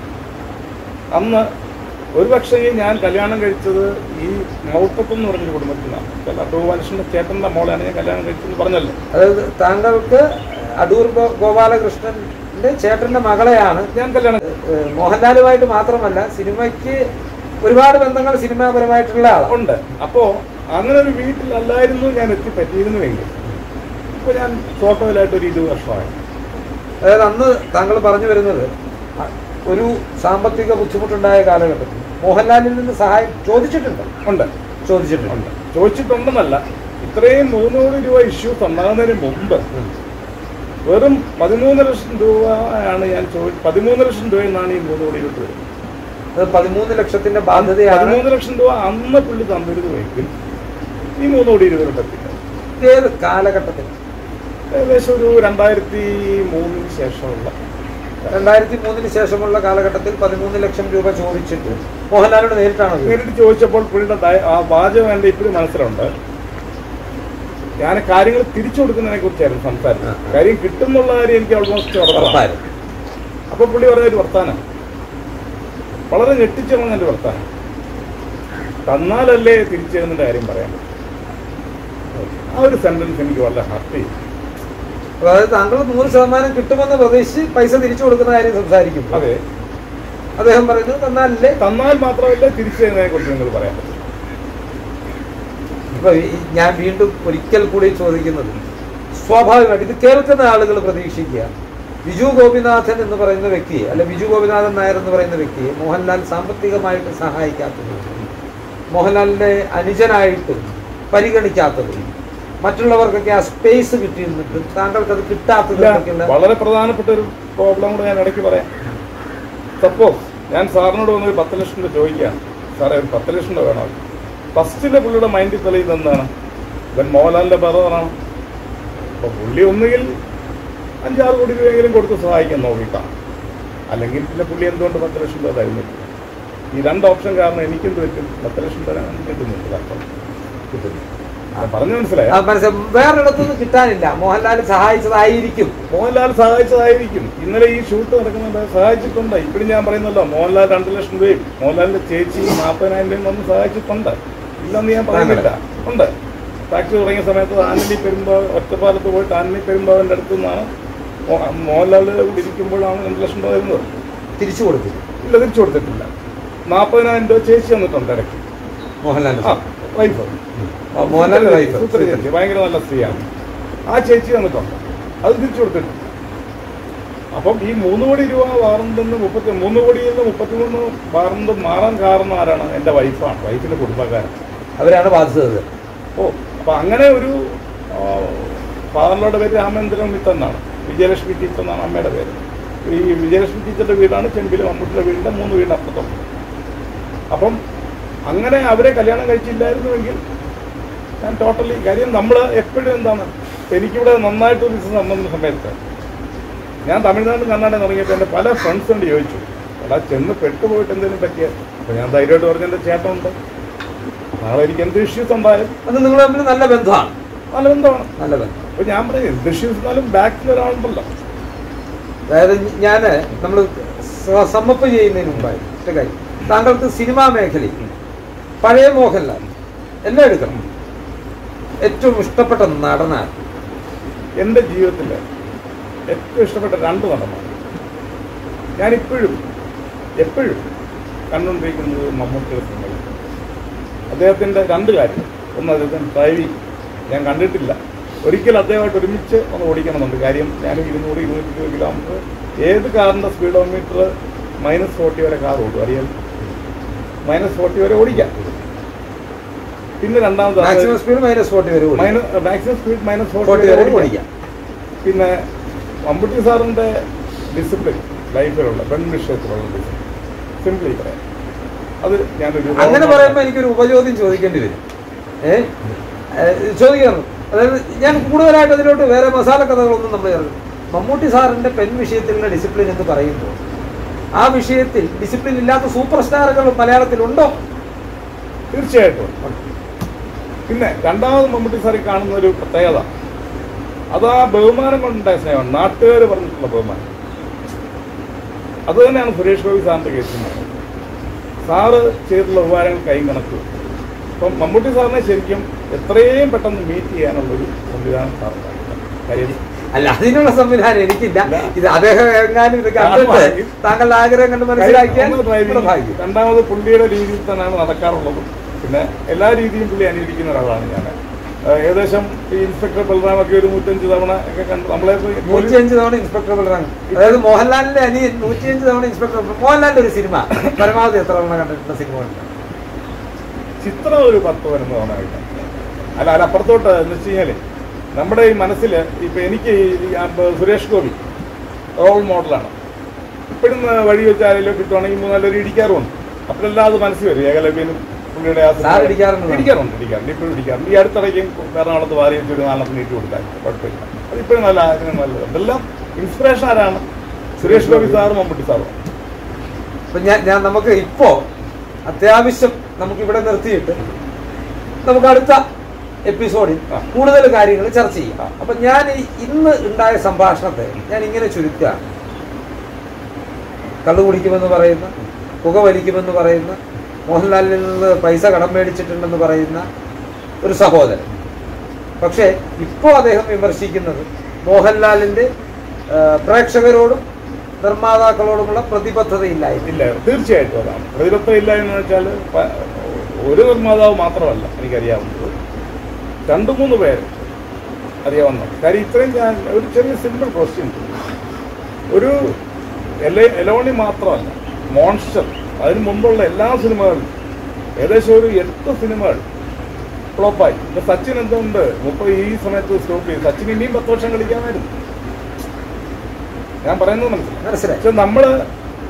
അന്ന് ഒരു പക്ഷേ ഞാൻ കല്യാണം കഴിച്ചത് ഈ മൗട്ടത്ത് എന്ന് പറഞ്ഞൊരു കുടുംബത്തിലാണ് അടൂർ ചേട്ടൻ്റെ മോളെയാണ് ഞാൻ കല്യാണം കഴിച്ചതെന്ന് പറഞ്ഞല്ലോ അതായത് താങ്കൾക്ക് അടൂർ ഗോ- ഗോപാലകൃഷ്ണന്റെ ചേട്ടന്റെ മകളെയാണ് ഞാൻ കല്യാണം ഏഹ്, മോഹൻലാലുമായിട്ട് മാത്രമല്ല സിനിമയ്ക്ക് ഒരുപാട് ബന്ധങ്ങൾ സിനിമാപരമായിട്ടുള്ള ആളാണ് ഉണ്ട് അപ്പോൾ അങ്ങനെ ഒരു വീട്ടിലല്ലായിരുന്നു ഞാൻ എത്തിപ്പറ്റിയിരുന്നുവെങ്കിൽ ഇപ്പോൾ ഞാൻ ഫോട്ടോയിലായിട്ട് ഒരു ഇരുപത് വർഷമായി അതായത് അന്ന് താങ്കൾ പറഞ്ഞു വരുന്നത് അ- ഒരു സാമ്പത്തിക ബുദ്ധിമുട്ടുണ്ടായ കാലഘട്ടത്തിൽ മോഹൻലാലിൽ നിന്ന് സഹായം ചോദിച്ചിട്ടുണ്ട് ഉണ്ട് ചോദിച്ചിട്ടുണ്ട് ഉണ്ട് ചോദിച്ചിട്ടുണ്ടെന്നല്ല ഇത്രയും മൂന്ന് കോടി രൂപ ഇഷ്യൂസ് ഉണ്ടാകുന്നതിന് മുമ്പ് ഉം. വെറും പതിമൂന്ന് ലക്ഷം രൂപയാണ് ഞാൻ ചോദി പതിമൂന്ന് ലക്ഷം രൂപ എന്നാണ് ഈ മൂന്ന് കോടി രൂപ വരുന്നത് അത് പതിമൂന്ന് ലക്ഷത്തിന്റെ ബാധ്യതയാണ് പതിമൂന്ന് ലക്ഷം രൂപ അന്ന് പുള്ളി തന്നിരുന്നുവെങ്കിൽ ഈ മൂന്ന് കോടി രൂപ പറ്റില്ല ഏത് കാലഘട്ടത്തിൽ ഏകദേശം ഒരു രണ്ടായിരത്തി മൂന്നിന് ശേഷമുള്ള രണ്ടായിരത്തി മൂന്നിന് ശേഷമുള്ള കാലഘട്ടത്തിൽ പതിമൂന്ന് ലക്ഷം രൂപ ചോദിച്ചിട്ട് മോഹൻലാലിനോട് നേരിട്ടാണോ ചോദിച്ചത്? നേരിട്ട് ചോദിച്ചപ്പോൾ പുള്ളിയുടെ ദയ- ആ വാചകം എൻ്റെ ഇപ്പോഴും മനസ്സിലുണ്ട് ഞാൻ കാര്യങ്ങൾ തിരിച്ചു കൊടുക്കുന്നതിനെ കുറിച്ചായിരുന്നു സംസാരിച്ചത് ആ, ആ. കാര്യം കിട്ടുന്നുള്ള കാര്യം എനിക്ക് ഓൾമോസ്റ്റ് ഉറപ്പാണ് ഉറപ്പായിരുന്നു അപ്പോൾ പുള്ളി പറഞ്ഞൊരു വർത്താനം വളരെ ഞെട്ടിച്ചുള്ള എൻ്റെ വർത്താനം തന്നാലല്ലേ തിരിച്ചു തരുന്നതിൻ്റെ കാര്യം പറയാൻ പറ്റൂ. ആ ഒരു സെന്റൻസ് എനിക്ക് വളരെ ഹാർട്ട് ചെയ്യും അതായത് താങ്കൾ നൂറ് ശതമാനം കിട്ടുമെന്ന് പ്രതീക്ഷിച്ച് പൈസ തിരിച്ചു കൊടുക്കുന്ന കാര്യം സംസാരിക്കും അതെ അദ്ദേഹം പറയുന്നത് തന്നാലല്ലേ തന്നാൽ മാത്രമല്ല തിരിച്ചു തരുന്നതിനെ കുറിച്ച് നിങ്ങൾ പറയാൻ പറ്റും ഇപ്പൊ ഈ ഞാൻ വീണ്ടും ഒരിക്കൽ കൂടി ചോദിക്കുന്നത് സ്വാഭാവികമായിട്ട് ഇത് കേൾക്കുന്ന ആളുകൾ പ്രതീക്ഷിക്കുക ബിജു ഗോപിനാഥൻ എന്ന് പറയുന്ന വ്യക്തിയെ അല്ലെ ബിജു ഗോപിനാഥൻ നായർ എന്ന് പറയുന്ന വ്യക്തിയെ മോഹൻലാൽ സാമ്പത്തികമായിട്ട് സഹായിക്കാത്തത് മോഹൻലാലിന്റെ അനുജനായിട്ട് പരിഗണിക്കാത്തത് മറ്റുള്ളവർക്കൊക്കെ ആ സ്പേസ് കിട്ടിയിരുന്നിട്ടും താങ്കൾക്ക് അത് കിട്ടാത്തത് ഇല്ല, എന്നൊക്കെയുള്ള വളരെ പ്രധാനപ്പെട്ട ഒരു പ്രോബ്ലം കൂടെ ഞാൻ ഇടയ്ക്ക് പറയാം സപ്പോസ് ഞാൻ സാറിനോട് വന്ന് ഒരു പത്ത് ലക്ഷം രൂപ ചോദിക്കുകയാണ് സാറേ ഒരു പത്ത് ലക്ഷം രൂപ വേണം ഫസ്റ്റിലെ പുള്ളിയുടെ മൈൻഡിൽ തെളിയുന്നത് എന്താണ് ഇവൻ മോഹൻലാലിൻ്റെ ബ്രദറാണ് അപ്പോൾ പുള്ളി ഒന്നുകിൽ അഞ്ചാറ് കോടി രൂപയെങ്കിലും കൊടുത്ത് സഹായിക്കാൻ നോക്കിയിട്ടാണ് അല്ലെങ്കിൽ പിന്നെ പുള്ളി എന്തുകൊണ്ട് പത്ത് ലക്ഷം രൂപ തരുന്നില്ല ഈ രണ്ട് ഓപ്ഷൻ കാരണം എനിക്കെന്ത് പറ്റും പത്ത് ലക്ഷം തരാൻ കിട്ടുന്നില്ല അപ്പം കിട്ടുന്നു ഞാൻ പറഞ്ഞു മനസ്സിലായ ആ, മനസ്സിലായി വേറൊരിടത്തുനിന്ന് കിട്ടാനില്ല മോഹൻലാൽ സഹായിച്ചതായിരിക്കും മോഹൻലാൽ സഹായിച്ചതായിരിക്കും ഇന്നലെ ഈ ഷൂട്ട് നടക്കുന്നുണ്ട് സഹായിച്ചിട്ടുണ്ട് ഇപ്പോഴും ഞാൻ പറയുന്നല്ലോ മോഹൻലാൽ രണ്ട് ലക്ഷം രൂപയും മോഹൻലാലിന്റെ ചേച്ചി നാൽപ്പതിനായിരം രൂപയും വന്ന് സഹായിച്ചിട്ടുണ്ട് ഇല്ലെന്ന് ഞാൻ പറയുന്നില്ല ഉണ്ട് ഫാക്ടറി തുടങ്ങിയ സമയത്ത് ആനലി പെരുമ്പോ ഒറ്റപ്പാലത്ത് പോയിട്ട് ആനലി പെരുമ്പാവിൻ്റെ അടുത്ത് നിന്നാണ് മോ- മോഹൻലാൽ കൂടി ഇരിക്കുമ്പോഴാണ് രണ്ട് ലക്ഷം രൂപ വരുന്നത് തിരിച്ചു കൊടുത്തില്ല ഇല്ല തിരിച്ചു കൊടുത്തിട്ടില്ല നാൽപ്പതിനായിരം രൂപ ചേച്ചി വന്നിട്ടുണ്ട് ഇടയ്ക്ക് മോഹൻലാലിന്റെ ആ വൈഫ് ആ, മോഹൻലാലിന്റെ വൈഫ് സൂത്ര ചേച്ചി ഭയങ്കര നല്ല സ്ത്രീയാണ് ആ ചേച്ചി വന്നിട്ടുണ്ട് അത് തിരിച്ചു കൊടുത്തിട്ടുണ്ട് അപ്പം ഈ മൂന്ന് കോടി രൂപ വാറുണ്ടെന്ന് മുപ്പത്തി മൂന്ന് കോടിയിൽ നിന്ന് മുപ്പത്തിമൂന്ന് വാറുണ്ട് മാറാൻ കാരണം ആരാണ് എൻ്റെ വൈഫാണ് വൈഫിൻ്റെ കുടുംബക്കാരൻ അവരാണ് ബാധിച്ചത് ഓ അപ്പം അങ്ങനെ ഒരു ആ, ഫാദറിൻ്റെ പേര് രാമേന്ദ്രൻ മിത്ത് എന്നാണ് വിജയലക്ഷ്മി ടീച്ചർ എന്നാണ് അമ്മയുടെ പേര് ഈ വിജയലക്ഷ്മി ടീച്ചറുടെ വീടാണ് ചെമ്പിൽ മമ്മൂട്ടിയുടെ വീടിൻ്റെ മൂന്ന് വീടിൻ്റെ അപ്പുറത്തും അപ്പം അങ്ങനെ അവരെ കല്യാണം കഴിച്ചില്ലായിരുന്നുവെങ്കിൽ ഞാൻ ടോട്ടലി കാര്യം നമ്മൾ എപ്പോഴും എന്താണ് എനിക്കിവിടെ നന്നായിട്ട് ബിസിനസ് നടന്ന സമയത്ത് ഞാൻ തമിഴ്നാട്ടിൽ കർണാടക തുടങ്ങിയപ്പോൾ എൻ്റെ പല ഫ്രണ്ട്സുണ്ട് ചോദിച്ചു എടാ ചെന്ന് പെട്ടുപോയിട്ട് എന്തെങ്കിലും പറ്റിയ അപ്പോൾ ഞാൻ ധൈര്യമായിട്ട് പറഞ്ഞ എൻ്റെ ചേട്ടനുണ്ട് നാളെ എനിക്ക് എന്ത് ഇഷ്യൂസ് ഉണ്ടായാലും അത് നിങ്ങൾ തമ്മിൽ നല്ല ബന്ധമാണ് നല്ല ബന്ധമാണ് നല്ല ബന്ധം അപ്പോൾ ഞാൻ പറയും എന്ത് ഇഷ്യൂസ് എന്നാലും ബാക്കിൽ ഒരാളുണ്ടല്ലോ അതായത് ഞാൻ നമ്മൾ സമ്മപ്പ് ചെയ്യുന്നതിന് മുമ്പായി ഒറ്റ കാര്യം താങ്കൾക്ക് സിനിമാ മേഖലയിൽ പഴയ മോഹൻലാൽ എല്ലാം എടുക്കണം ഏറ്റവും ഇഷ്ടപ്പെട്ട നടനാണ് എൻ്റെ ജീവിതത്തിൽ ഏറ്റവും ഇഷ്ടപ്പെട്ട രണ്ട് നടന്മാർ ഞാനിപ്പോഴും എപ്പോഴും കണ്ടുകൊണ്ടിരിക്കുന്നത് മമ്മൂട്ടിയുടെ സിനിമകൾ അദ്ദേഹത്തിൻ്റെ രണ്ട് കാര്യം ഒന്ന് അദ്ദേഹത്തിൻ്റെ ഡ്രൈവിംഗ് ഞാൻ കണ്ടിട്ടില്ല ഒരിക്കൽ അദ്ദേഹമായിട്ട് ഒരുമിച്ച് ഒന്ന് ഓടിക്കണമെന്നുണ്ട് കാര്യം ഞാൻ ഇരുന്നൂറ് ഇരുന്നൂറ്റി ഇരുപത് കിലോമീറ്റർ ഏത് കാറിൻ്റെ സ്പീഡോമീറ്റർ മൈനസ് ഫോർട്ടി വരെ കാർ ഓടും അറിയാം മൈനസ് ഫോർട്ടി വരെ ഓടിക്കാം പിന്നെ രണ്ടാമത് മാക്സിമം സ്പീഡ് മൈനസ് ഫോർട്ടി വരെ ഓടി. Minus maximum speed minus forty forty വരെ വരെ ഓടിക്കാം പിന്നെ മമ്മൂട്ടി സാറിൻ്റെ ഡിസിപ്ലിൻ ലൈഫിലുള്ള പെൺ വിഷയത്തിലുള്ള ഡിസിപ്ലിൻ സിംപ്ലി പറയാം അത് ഞാനൊരു അങ്ങനെ പറയുമ്പോൾ എനിക്കൊരു ഉപചോദ്യം ചോദിക്കേണ്ടി വരും ഏ ഏ, ചോദിക്കണം അതായത് ഞാൻ കൂടുതലായിട്ട് അതിലോട്ട് വേറെ മസാല കഥകളൊന്നും നമ്മൾ ചേർക്കും മമ്മൂട്ടി സാറിന്റെ പെൺ വിഷയത്തിലുള്ള ഡിസിപ്ലിൻ എന്ന് പറയുമ്പോൾ ആ വിഷയത്തിൽ ഡിസിപ്ലിൻ ഇല്ലാത്ത സൂപ്പർ സ്റ്റാറുകൾ മലയാളത്തിലുണ്ടോ തീർച്ചയായിട്ടും പിന്നെ രണ്ടാമത് മമ്മൂട്ടി സാറിൽ കാണുന്ന ഒരു പ്രത്യേകത അത് ആ ബഹുമാനം കൊണ്ടുണ്ടായ സ്നേഹമാണ് നാട്ടുകാർ പറഞ്ഞിട്ടുള്ള ബഹുമാനം അത് തന്നെയാണ് സുരേഷ് ഗോപി സാറിൻ്റെ കേസിൽ സാറ് ചെയ്തിട്ടുള്ള ഉപകാരങ്ങൾ കൈ കണക്ക് അപ്പം മമ്മൂട്ടി സാറിനെ ശരിക്കും എത്രയും പെട്ടെന്ന് മീറ്റ് ചെയ്യാനുള്ളൊരു സംവിധാനം സാറുണ്ടായിരുന്നു കാര്യം അല്ല അതിനുള്ള സംവിധാനം എനിക്കില്ല ഇല്ല. ഇത് അദ്ദേഹം എങ്ങാനും ഇത് കണ്ടിട്ട് ഭാഗ്യം. താങ്കളുടെ ആഗ്രഹം കണ്ട് മനസ്സിലാക്കിയാൽ ഒന്ന് ഡ്രൈവിംഗ്. നമ്മുടെ ഭാഗ്യം രണ്ടാമത് പുള്ളിയുടെ രീതിയിൽ തന്നെയാണ് നടക്കാറുള്ളത് പിന്നെ എല്ലാ രീതിയും പുള്ളി അനുകരിക്കുന്ന ഒരാളാണ് ഞാൻ ഏഹ് ഏകദേശം ഈ ഇൻസ്പെക്ടർ ബൽറാമൊക്കെ ഒരു നൂറ്റഞ്ച് തവണ ഒക്കെ കണ്ട് നമ്മളെ പോയി- നൂറ്റിയഞ്ച് തവണ ഇൻസ്പെക്ടർ ബൽറാം അതായത് മോഹൻലാലിന്റെ അനിയൻ നൂറ്റിയഞ്ച് തവണ ഇൻസ്പെക്ടർ മോഹൻലാലിന്റെ ഒരു സിനിമ പരമാവധി എത്ര തവണ കണ്ടിട്ടുള്ള സിനിമ ഉണ്ട് ചിത്രം ഒരു പത്ത് പതിനൊന്ന് തവണ ആയിട്ട് അല്ല അല്ല അപ്പുറത്തോട്ട് എന്ന് വെച്ച് കഴിഞ്ഞാല് നമ്മുടെ ഈ മനസ്സിൽ ഇപ്പൊ എനിക്ക് ഈ ആ ബ- സുരേഷ് ഗോപി റോൾ മോഡലാണ് ഇപ്പോഴും വഴി വെച്ച് ആരെങ്കിലും കിട്ടുവാണെങ്കിൽ മൂന്നാലൊരു ഇടിക്കാറുമുണ്ട് അപ്പോഴെല്ലാം അത് മനസ്സിൽ വരും ഏകലവ്യനും പുള്ളിയുടെ ആ സിനിമ- സാർ ഇടിക്കാറുണ്ടോ? ഇടിക്കാറുണ്ട് ഇടിക്കാറുണ്ട് ഇപ്പോഴും ഇടിക്കാറുണ്ട് ഈ അടുത്തിടയ്ക്കും എറണാകുളത്ത് വാരി വെച്ച് ഒരു നാലെണ്ണം നീട്ടി കൊടുക്കാൻ കുഴപ്പമില്ല അത് ഇപ്പോഴും നല്ല ആഗ്രഹം നല്ലത് ഇതെല്ലാം ഇൻസ്പിറേഷൻ ആരാണ് സുരേഷ് ഗോപി സാറും മമ്മൂട്ടി സാറും അപ്പൊ ഞാൻ ഞാൻ നമുക്ക് ഇപ്പോ അത്യാവശ്യം നമുക്ക് ഇവിടെ നിർത്തിയിട്ട് നമുക്ക് അടുത്ത എപ്പിസോഡിൽ ആ. കൂടുതൽ കാര്യങ്ങൾ ചർച്ച ചെയ്യാം അപ്പൊ ഞാൻ ഈ ഇന്ന് ഉണ്ടായ സംഭാഷണത്തെ ഞാൻ ഇങ്ങനെ ചുരുക്കുകയാണ് കള്ളു കുടിക്കുമെന്ന് പറയുന്ന പുക വലിക്കുമെന്ന് പറയുന്ന മോഹൻലാലിൽ നിന്ന് പൈസ കടം മേടിച്ചിട്ടുണ്ടെന്ന് പറയുന്ന ഒരു സഹോദരൻ പക്ഷേ ഇപ്പോൾ അദ്ദേഹം വിമർശിക്കുന്നത് മോഹൻലാലിന്റെ ആ, പ്രേക്ഷകരോടും നിർമ്മാതാക്കളോടുമുള്ള പ്രതിബദ്ധതയില്ലായിരുന്നു ഇല്ല തീർച്ചയായിട്ടും അതാണ് പ്രതിബദ്ധത ഇല്ല എന്ന് വെച്ചാൽ പ- ഒരു നിർമ്മാതാവ് മാത്രമല്ല എനിക്കറിയാവുന്നത് രണ്ട് മൂന്ന് പേര് അറിയാവുന്ന കാര്യം ഇത്രയും ഞാൻ ഒരു ചെറിയ സിമ്പിൾ ക്വസ്റ്റ്യൻ ഒരു എല എലോണി മാത്രമല്ല മോൺസ്റ്റർ അതിന് മുമ്പുള്ള എല്ലാ സിനിമകളും ഏകദേശം ഒരു എട്ട് സിനിമകൾ ഫ്ലോപ്പായി ഇപ്പൊ സച്ചിൻ എന്തുകൊണ്ട് മുപ്പത് ഈ സമയത്ത് സ്റ്റോപ്പ് ചെയ്തു സച്ചിൻ ഇനിയും പത്ത് വർഷം കളിക്കാമായിരുന്നു ഞാൻ പറയുന്നത് മനസ്സിലായി മനസ്സിലായി പക്ഷെ നമ്മള്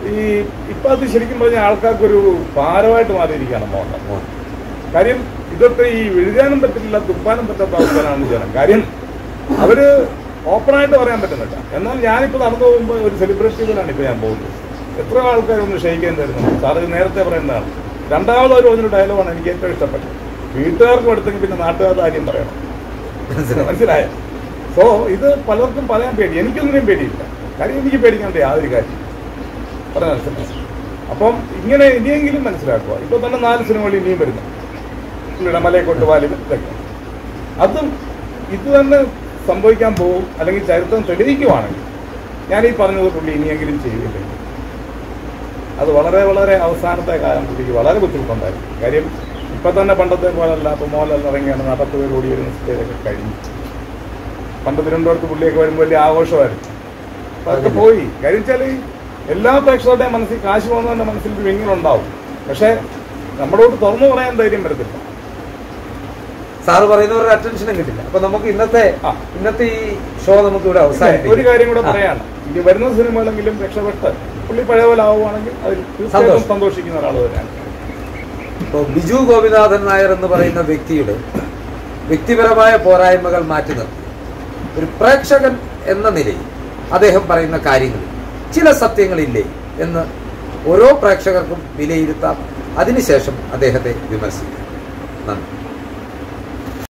ഈ ഇപ്പൊ അത് ശരിക്കും പറഞ്ഞ ആൾക്കാർക്കൊരു ഭാരമായിട്ട് മാറിയിരിക്കുകയാണ് മോഹൻ മോഹൻ കാര്യം ഇതൊക്കെ ഈ എഴുതാനും പറ്റില്ല തുപ്പാനും പറ്റാത്ത അവസ്ഥയിലാണ് ജനം കാര്യം അവര് ഓപ്പണായിട്ട് പറയാൻ പറ്റുന്നില്ല എന്നാൽ ഞാനിപ്പോൾ നടന്നു പോകുമ്പോൾ ഒരു സെലിബ്രിറ്റിയിലാണ് ഇപ്പോൾ ഞാൻ പോകുന്നത് എത്ര ആൾക്കാരൊന്ന് ക്ഷയിക്കാൻ തരുന്നുണ്ട് സാർ ഇത് നേരത്തെ പറയുന്നതാണ് രണ്ടാമത് ഒരു ഒരു ഡയലോഗാണ് എനിക്ക് ഏറ്റവും ഇഷ്ടപ്പെട്ടത് വീട്ടുകാർക്കും എടുത്തെങ്കിൽ പിന്നെ നാട്ടുകാരുടെ കാര്യം പറയണം മനസ്സിലായി മനസ്സിലായോ സോ ഇത് പലർക്കും പറയാൻ പേടി എനിക്കൊന്നിനും പേടിയില്ല കാര്യം എനിക്ക് പേടിക്കേണ്ട യാതൊരു കാര്യം പറഞ്ഞ മനസ്സിലായി അപ്പം ഇങ്ങനെ ഇനിയെങ്കിലും മനസ്സിലാക്കുക ഇപ്പൊ തന്നെ നാല് സിനിമകൾ ഇനിയും വരുന്നു പുള്ളിയുടെ മലയെക്കൊണ്ട് വാലും ഇതൊക്കെ അതും ഇത് തന്നെ സംഭവിക്കാൻ പോകും അല്ലെങ്കിൽ ചരിത്രം തെളിയിക്കുവാണെങ്കിൽ ഞാൻ ഈ പറഞ്ഞത് പുള്ളി ഇനിയെങ്കിലും ചെയ്യില്ലെങ്കിൽ അത് വളരെ വളരെ അവസാനത്തെ കാലം പുള്ളിക്ക് വളരെ ബുദ്ധിമുട്ടുണ്ടായിരുന്നു കാര്യം ഇപ്പൊ തന്നെ പണ്ടത്തെ പോലല്ല ഇപ്പൊ മോലെല്ലാം ഇറങ്ങിയാണ് നാൽപ്പത്തി പേര് ഓടി വരുന്ന സ്റ്റേജൊക്കെ കഴിഞ്ഞു പണ്ട് തിരുവനന്തപുരത്ത് പുള്ളിയൊക്കെ വരുമ്പോൾ വലിയ ആഘോഷമായിരുന്നു അപ്പൊ അതൊക്കെ പോയി കാര്യം വെച്ചാൽ എല്ലാ പ്രേക്ഷകരുടെയും മനസ്സിൽ കാശ് പോകുന്നവന്റെ മനസ്സിൽ ഒരു വിങ്ങലുണ്ടാവും പക്ഷെ നമ്മളോട് തുറന്നു പറയാൻ ധൈര്യം വരത്തില്ല സാറ് പറയുന്നവരുടെ അറ്റൻഷനും കിട്ടില്ല അപ്പൊ നമുക്ക് ഇന്നത്തെ ആ. ഇന്നത്തെ ഈ ഷോ നമുക്ക് ഇവിടെ പിന്നെ ഒരു കാര്യം കൂടെ ആ. പറയാണ് ഇനി വരുന്ന സിനിമകളെങ്കിലും രക്ഷപ്പെട്ട് പുള്ളി പഴയ പോലെ ആവുകയാണെങ്കിൽ അതിൽ തീർച്ചയായിട്ടും സന്തോഷം. സന്തോഷിക്കുന്ന ഒരാൾ തന്നെയാണ് ഇപ്പോൾ ബിജു ഗോപിനാഥൻ നായർ എന്ന് പറയുന്ന വ്യക്തിയുടെ വ്യക്തിപരമായ പോരായ്മകൾ മാറ്റി നിർത്തി ഒരു പ്രേക്ഷകൻ എന്ന നിലയിൽ അദ്ദേഹം പറയുന്ന കാര്യങ്ങളിൽ ചില സത്യങ്ങളില്ലേ എന്ന് ഓരോ പ്രേക്ഷകർക്കും വിലയിരുത്താം അതിനുശേഷം അദ്ദേഹത്തെ വിമർശിക്കാം നന്ദി